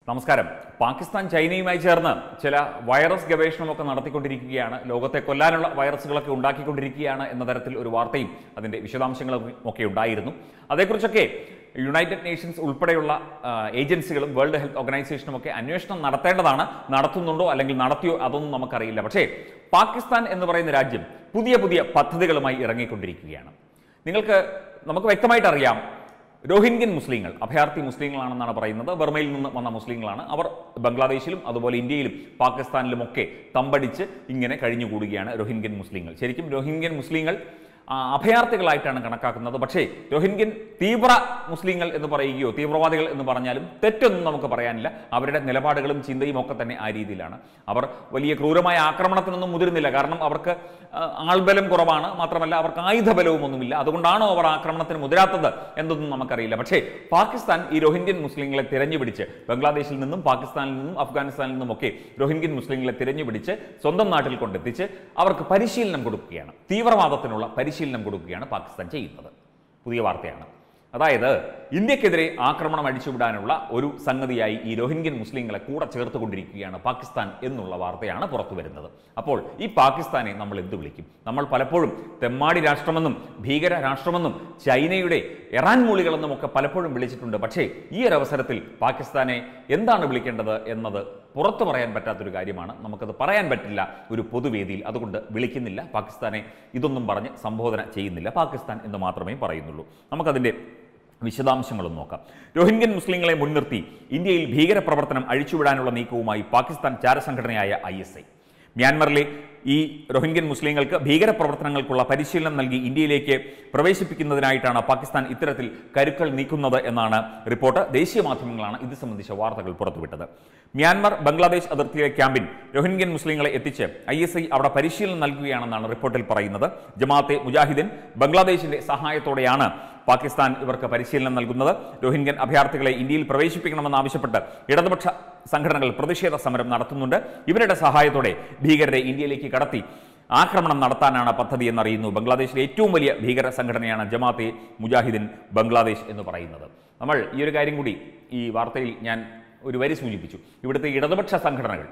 നമസ്കാരം പാകിസ്ഥാൻ ചൈനയുമായി ചേർന്ന് ചില വൈറസ് ഗവേഷണമൊക്കെ നടത്തിക്കൊണ്ടിരിക്കുകയാണ് ലോകത്തെ കൊല്ലാനുള്ള വൈറസുകളൊക്കെ ഉണ്ടാക്കിക്കൊണ്ടിരിക്കുകയാണ് എന്ന തരത്തിൽ ഒരു വാർത്തയും അതിൻ്റെ വിശദാംശങ്ങളും ഒക്കെ ഉണ്ടായിരുന്നു അതേക്കുറിച്ചൊക്കെ യുണൈറ്റഡ് നേഷൻസ് ഉൾപ്പെടെയുള്ള ആ, ഏജൻസികളും വേൾഡ് ഹെൽത്ത് ഓർഗനൈസേഷനും ഒക്കെ അന്വേഷണം നടത്തേണ്ടതാണ് നടത്തുന്നുണ്ടോ അല്ലെങ്കിൽ നടത്തിയോ അതൊന്നും നമുക്കറിയില്ല പക്ഷേ പാകിസ്ഥാൻ എന്ന് പറയുന്ന രാജ്യം പുതിയ പുതിയ പദ്ധതികളുമായി ഇറങ്ങിക്കൊണ്ടിരിക്കുകയാണ് നിങ്ങൾക്ക് നമുക്ക് വ്യക്തമായിട്ട് അറിയാം രോഹിംഗ്യൻ മുസ്ലിങ്ങൾ അഭയാർത്ഥി മുസ്ലിങ്ങളാണെന്നാണ് പറയുന്നത് ബർമയിൽ നിന്ന് വന്ന മുസ്ലിങ്ങളാണ് അവർ ബംഗ്ലാദേശിലും അതുപോലെ ഇന്ത്യയിലും പാകിസ്ഥാനിലും ഒക്കെ തമ്പടിച്ച് ഇങ്ങനെ കഴിഞ്ഞുകൂടുകയാണ് രോഹിംഗ്യൻ മുസ്ലിങ്ങൾ ശരിക്കും രോഹിംഗ്യൻ മുസ്ലിങ്ങൾ ആ, അഭയാർത്ഥികളായിട്ടാണ് കണക്കാക്കുന്നത് പക്ഷേ രോഹിംഗ്യൻ തീവ്ര മുസ്ലിങ്ങൾ എന്ന് പറയുകയോ തീവ്രവാദികൾ എന്ന് പറഞ്ഞാലും തെറ്റൊന്നും നമുക്ക് പറയാനില്ല അവരുടെ നിലപാടുകളും ചിന്തയും ഒക്കെ തന്നെ ആ രീതിയിലാണ് അവർ വലിയ ക്രൂരമായ ആക്രമണത്തിനൊന്നും മുതിരുന്നില്ല കാരണം അവർക്ക് ആ, ആൾബലം കുറവാണ് മാത്രമല്ല അവർക്ക് ആയുധബലവും ഒന്നുമില്ല അതുകൊണ്ടാണോ അവർ ആക്രമണത്തിന് മുതിരാത്തത് എന്നൊന്നും നമുക്കറിയില്ല പക്ഷേ പാകിസ്ഥാൻ ഈ രോഹിംഗ്യൻ മുസ്ലിങ്ങളെ തിരഞ്ഞുപിടിച്ച് ബംഗ്ലാദേശിൽ നിന്നും പാകിസ്ഥാനിൽ നിന്നും അഫ്ഗാനിസ്ഥാനിൽ നിന്നും ഒക്കെ രോഹിംഗ്യൻ മുസ്ലിങ്ങളെ തിരഞ്ഞുപിടിച്ച് സ്വന്തം നാട്ടിൽ കൊണ്ടെത്തിച്ച് അവർക്ക് പരിശീലനം കൊടുക്കുകയാണ് തീവ്രവാദത്തിനുള്ള പരിശീലനം കൊടുക്കുകയാണ് പാകിസ്ഥാൻ ചെയ്യുന്നത് പുതിയ വാർത്തയാണ് അതായത് ഇന്ത്യക്കെതിരെ ആക്രമണം അഴിച്ചുവിടാനുള്ള ഒരു സംഗതിയായി ഈ രോഹിംഗ്യൻ മുസ്ലിങ്ങളെ കൂടെ ചേർത്തുകൊണ്ടിരിക്കുകയാണ് പാകിസ്ഥാൻ എന്നുള്ള വാർത്തയാണ് പുറത്തു വരുന്നത് അപ്പോൾ ഈ പാകിസ്ഥാനെ നമ്മൾ എന്ത് വിളിക്കും നമ്മൾ പലപ്പോഴും തെമ്മാടി രാഷ്ട്രമെന്നും ഭീകര രാഷ്ട്രമെന്നും ചൈനയുടെ ഇറാൻ മൂളികളെന്നും ഒക്കെ പലപ്പോഴും വിളിച്ചിട്ടുണ്ട് പക്ഷേ ഈ ഒരു അവസരത്തിൽ പാകിസ്ഥാനെ എന്താണ് വിളിക്കേണ്ടത് എന്നത് പുറത്തു പറയാൻ പറ്റാത്തൊരു കാര്യമാണ് നമുക്കത് പറയാൻ പറ്റില്ല ഒരു പൊതുവേദിയിൽ അതുകൊണ്ട് വിളിക്കുന്നില്ല പാകിസ്ഥാനെ ഇതൊന്നും പറഞ്ഞ് സംബോധന ചെയ്യുന്നില്ല പാകിസ്ഥാൻ എന്ന് മാത്രമേ പറയുന്നുള്ളൂ നമുക്കതിൻ്റെ വിശദാംശങ്ങളും നോക്കാം രോഹിംഗ്യൻ മുസ്ലിങ്ങളെ മുൻനിർത്തി ഇന്ത്യയിൽ ഭീകരപ്രവർത്തനം അഴിച്ചുവിടാനുള്ള നീക്കവുമായി പാകിസ്ഥാൻ ചാരസംഘടനയായ ഐ എസ് ഐ മ്യാൻമറിലെ ഈ റോഹിംഗ്യൻ മുസ്ലിങ്ങൾക്ക് ഭീകരപ്രവർത്തനങ്ങൾക്കുള്ള പരിശീലനം നൽകി ഇന്ത്യയിലേക്ക് പ്രവേശിപ്പിക്കുന്നതിനായിട്ടാണ് പാകിസ്ഥാൻ ഇത്തരത്തിൽ കരുക്കൾ നീക്കുന്നത് എന്നാണ് റിപ്പോർട്ട് ദേശീയ മാധ്യമങ്ങളാണ് ഇത് സംബന്ധിച്ച വാർത്തകൾ പുറത്തുവിട്ടത് മ്യാൻമർ ബംഗ്ലാദേശ് അതിർത്തിയിലെ ക്യാമ്പിൽ രോഹിംഗ്യൻ മുസ്ലിങ്ങളെ എത്തിച്ച് ഐ എസ് ഐ അവിടെ പരിശീലനം നൽകുകയാണെന്നാണ് റിപ്പോർട്ടിൽ പറയുന്നത് ജമാഅത്തെ മുജാഹിദിൻ ബംഗ്ലാദേശിന്റെ സഹായത്തോടെയാണ് പാകിസ്ഥാൻ ഇവർക്ക് പരിശീലനം നൽകുന്നത് രോഹിംഗ്യൻ അഭയാർത്ഥികളെ ഇന്ത്യയിൽ പ്രവേശിപ്പിക്കണമെന്നാവശ്യപ്പെട്ട് ഇടതുപക്ഷ സംഘടനകൾ പ്രതിഷേധ സമരം നടത്തുന്നുണ്ട് ഇവരുടെ സഹായത്തോടെ ഭീകരരെ ഇന്ത്യയിലേക്ക് കടത്തി ആക്രമണം നടത്താനാണ് പദ്ധതി എന്നറിയുന്നു ബംഗ്ലാദേശിലെ ഏറ്റവും വലിയ ഭീകര സംഘടനയാണ് ജമാഅത്തെ മുജാഹിദിൻ ബംഗ്ലാദേശ് എന്ന് പറയുന്നത് നമ്മൾ ഈ ഒരു കാര്യം കൂടി ഈ വാർത്തയിൽ ഞാൻ ഒരു വരി സൂചിപ്പിച്ചു ഇവിടുത്തെ ഇടതുപക്ഷ സംഘടനകൾ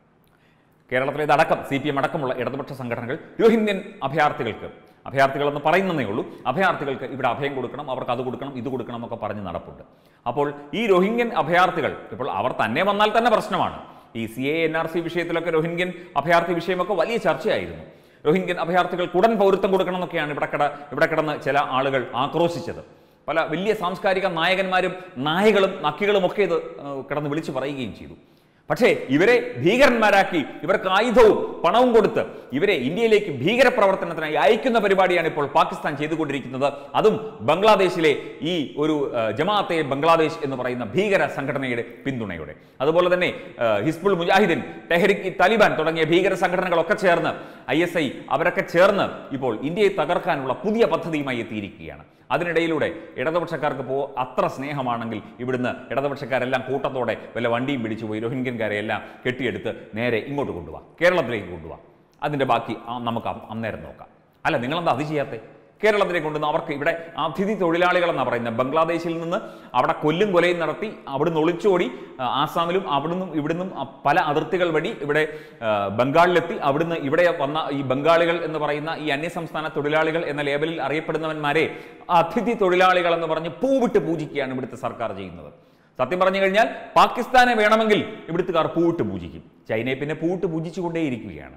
കേരളത്തിലേതടക്കം സി പി എം അടക്കമുള്ള ഇടതുപക്ഷ സംഘടനകൾ രോഹിംഗ്യൻ അഭയാർത്ഥികൾക്ക് അഭയാർത്ഥികൾ എന്ന് പറയുന്നതേ ഉള്ളൂ അഭയാർത്ഥികൾക്ക് ഇവിടെ അഭയം കൊടുക്കണം അവർക്ക് അത് കൊടുക്കണം ഇത് കൊടുക്കണം എന്നൊക്കെ പറഞ്ഞ് നടപ്പുണ്ട് അപ്പോൾ ഈ രോഹിംഗ്യൻ അഭയാർത്ഥികൾ ഇപ്പോൾ അവർ തന്നെ വന്നാൽ തന്നെ പ്രശ്നമാണ് ഈ C A N R C വിഷയത്തിലൊക്കെ രോഹിംഗ്യൻ അഭയാർത്ഥി വിഷയമൊക്കെ വലിയ ചർച്ചയായിരുന്നു രോഹിംഗ്യൻ അഭയാർത്ഥികൾക്ക് ഉടൻ പൗരത്വം കൊടുക്കണം എന്നൊക്കെയാണ് ഇവിടെ കിട ഇവിടെ കിടന്ന് ചില ആളുകൾ ആക്രോശിച്ചത് പല വലിയ സാംസ്കാരിക നായകന്മാരും നായകളും നക്കികളും ഒക്കെ ഇത് ഏഹ്, കിടന്ന് വിളിച്ചു പറയുകയും ചെയ്തു പക്ഷേ ഇവരെ ഭീകരന്മാരാക്കി ഇവർക്ക് ആയുധവും പണവും കൊടുത്ത് ഇവരെ ഇന്ത്യയിലേക്ക് ഭീകരപ്രവർത്തനത്തിനായി അയക്കുന്ന പരിപാടിയാണ് ഇപ്പോൾ പാകിസ്ഥാൻ ചെയ്തുകൊണ്ടിരിക്കുന്നത് അതും ബംഗ്ലാദേശിലെ ഈ ഒരു ആ, ജമാഅത്തെ ബംഗ്ലാദേശ് എന്ന് പറയുന്ന ഭീകര സംഘടനയുടെ പിന്തുണയോടെ അതുപോലെ തന്നെ ആ, ഹിസ്ബുൾ മുജാഹിദിൻ ടെഹരിക് ഇ താലിബാൻ തുടങ്ങിയ ഭീകര സംഘടനകളൊക്കെ ചേർന്ന് ഐ എസ് ഐ അവരൊക്കെ ചേർന്ന് ഇപ്പോൾ ഇന്ത്യയെ തകർക്കാനുള്ള പുതിയ പദ്ധതിയുമായി എത്തിയിരിക്കുകയാണ് അതിനിടയിലൂടെ ഇടതുപക്ഷക്കാർക്ക് പോ അത്ര സ്നേഹമാണെങ്കിൽ ഇവിടുന്ന് ഇടതുപക്ഷക്കാരെല്ലാം കൂട്ടത്തോടെ വല്ല വണ്ടിയും പിടിച്ചു പോയി രോഹിംഗ്യൻകാരെ എല്ലാം കെട്ടിയെടുത്ത് നേരെ ഇങ്ങോട്ട് കൊണ്ടുപോവാം കേരളത്തിലേക്ക് കൊണ്ടുപോവാം അതിൻ്റെ ബാക്കി ആ നമുക്ക് അ- അന്നേരം നോക്കാം അല്ല നിങ്ങളെന്താ അത് ചെയ്യാത്തേ കേരളത്തിലേക്ക് കൊണ്ടുവന്ന് അവർക്ക് ഇവിടെ അതിഥി തൊഴിലാളികളെന്നാണ് പറയുന്നത് ബംഗ്ലാദേശിൽ നിന്ന് അവിടെ കൊല്ലും കൊലയും നടത്തി അവിടുന്ന് ഒളിച്ചോടി ആ, ആസാമിലും അവിടുന്നും ഇവിടുന്നും ആ, പല അതിർത്തികൾ വഴി ഇവിടെ ആ, ബംഗാളിലെത്തി അവിടുന്ന് ഇവിടെ വന്ന ഈ ബംഗാളികൾ എന്ന് പറയുന്ന ഈ അന്യസംസ്ഥാന തൊഴിലാളികൾ എന്ന ലേബലിൽ അറിയപ്പെടുന്നവന്മാരെ അതിഥി തൊഴിലാളികൾ എന്ന് പറഞ്ഞ് പൂവിട്ട് പൂജിക്കുകയാണ് ഇവിടുത്തെ സർക്കാർ ചെയ്യുന്നത് സത്യം പറഞ്ഞു കഴിഞ്ഞാൽ പാകിസ്ഥാനെ വേണമെങ്കിൽ ഇവിടുത്തുകാർ പൂവിട്ട് പൂജിക്കും ചൈനയെ പിന്നെ പൂവിട്ട് പൂജിച്ചുകൊണ്ടേയിരിക്കുകയാണ്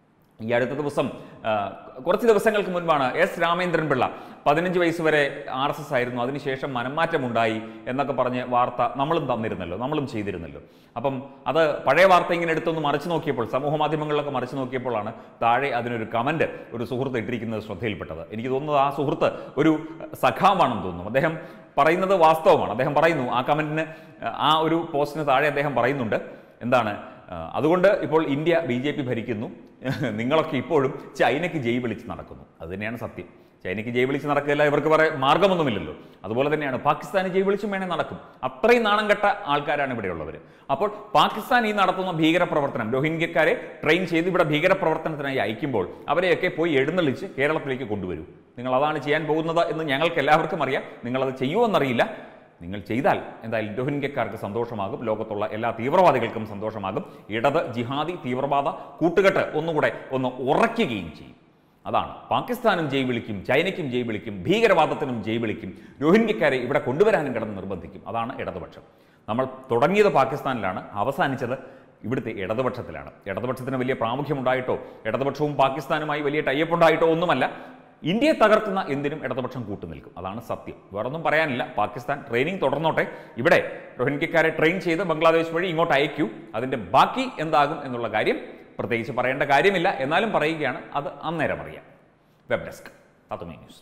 ഈ അടുത്ത ദിവസം ആ, കുറച്ച് ദിവസങ്ങൾക്ക് മുൻപാണ് എസ് രാമേന്ദ്രൻ പിള്ള പതിനഞ്ച് വയസ്സ് വരെ ആർ എസ് എസ് ആയിരുന്നു അതിനുശേഷം മനംമാറ്റമുണ്ടായി എന്നൊക്കെ പറഞ്ഞ് വാർത്ത നമ്മളും തന്നിരുന്നല്ലോ നമ്മളും ചെയ്തിരുന്നല്ലോ അപ്പം അത് പഴയ വാർത്ത ഇങ്ങനെ എടുത്തൊന്ന് മറിച്ചു നോക്കിയപ്പോൾ സമൂഹ മാധ്യമങ്ങളിലൊക്കെ മറിച്ചു നോക്കിയപ്പോഴാണ് താഴെ അതിനൊരു കമന്റ് ഒരു സുഹൃത്ത് ഇട്ടിരിക്കുന്നത് ശ്രദ്ധയിൽപ്പെട്ടത് എനിക്ക് തോന്നുന്നത് ആ സുഹൃത്ത് ഒരു സഖാവാണെന്ന് തോന്നുന്നു അദ്ദേഹം പറയുന്നത് വാസ്തവമാണ് അദ്ദേഹം പറയുന്നു ആ കമന്റിന് ആ ഒരു പോസ്റ്റിന് താഴെ അദ്ദേഹം പറയുന്നുണ്ട് എന്താണ് ആ, അതുകൊണ്ട് ഇപ്പോൾ ഇന്ത്യ ബി ജെ പി ഭരിക്കുന്നു നിങ്ങളൊക്കെ ഇപ്പോഴും ചൈനയ്ക്ക് ജയ് വിളിച്ച് നടക്കുന്നു അത് തന്നെയാണ് സത്യം ചൈനയ്ക്ക് ജയ് വിളിച്ച് നടക്കില്ല ഇവർക്ക് വേറെ മാർഗമൊന്നുമില്ലല്ലോ അതുപോലെ തന്നെയാണ് പാകിസ്ഥാന് ജയ് വിളിച്ചും വേണേൽ നടക്കും അത്രയും നാണം കെട്ട ആൾക്കാരാണ് ഇവിടെയുള്ളവർ അപ്പോൾ പാകിസ്ഥാൻ ഈ നടത്തുന്ന ഭീകരപ്രവർത്തനം രോഹിംഗ്യക്കാരെ ട്രെയിൻ ചെയ്ത് ഇവിടെ ഭീകരപ്രവർത്തനത്തിനായി അയക്കുമ്പോൾ അവരെയൊക്കെ പോയി എഴുന്നള്ളിച്ച് കേരളത്തിലേക്ക് കൊണ്ടുവരൂ നിങ്ങൾ അതാണ് ചെയ്യാൻ പോകുന്നത് എന്ന് ഞങ്ങൾക്ക് എല്ലാവർക്കും അറിയാം നിങ്ങളത് ചെയ്യുമോ എന്നറിയില്ല നിങ്ങൾ ചെയ്താൽ എന്തായാലും രോഹിംഗ്യക്കാർക്ക് സന്തോഷമാകും ലോകത്തുള്ള എല്ലാ തീവ്രവാദികൾക്കും സന്തോഷമാകും ഇടത് ജിഹാദി തീവ്രവാദ കൂട്ടുകെട്ട് ഒന്നുകൂടെ ഒന്ന് ഉറയ്ക്കുകയും ചെയ്യും അതാണ് പാകിസ്ഥാനും ജയ് വിളിക്കും ചൈനയ്ക്കും ജയ് വിളിക്കും ഭീകരവാദത്തിനും ജയ് വിളിക്കും രോഹിംഗ്യക്കാരെ ഇവിടെ കൊണ്ടുവരാനും കിടന്ന് നിർബന്ധിക്കും അതാണ് ഇടതുപക്ഷം നമ്മൾ തുടങ്ങിയത് പാകിസ്ഥാനിലാണ് അവസാനിച്ചത് ഇവിടുത്തെ ഇടതുപക്ഷത്തിലാണ് ഇടതുപക്ഷത്തിന് വലിയ പ്രാമുഖ്യമുണ്ടായിട്ടോ ഇടതുപക്ഷവും പാകിസ്ഥാനുമായി വലിയ ടൈപ്പ് ഉണ്ടായിട്ടോ ഒന്നുമല്ല ഇന്ത്യയെ തകർക്കുന്ന എന്തിനും ഇടതുപക്ഷം കൂട്ടുനിൽക്കും അതാണ് സത്യം വേറൊന്നും പറയാനില്ല പാകിസ്ഥാൻ ട്രെയിനിങ് തുടർന്നോട്ടെ ഇവിടെ റോഹിംഗ്യക്കാരെ ട്രെയിൻ ചെയ്ത് ബംഗ്ലാദേശ് വഴി ഇങ്ങോട്ട് അയക്കൂ അതിൻ്റെ ബാക്കി എന്താകും എന്നുള്ള കാര്യം പ്രത്യേകിച്ച് പറയേണ്ട കാര്യമില്ല എന്നാലും പറയുകയാണ് അത് അന്നേരം അറിയാം വെബ് ഡെസ്ക് തത്തുമേ ന്യൂസ്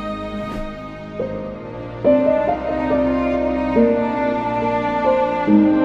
thank you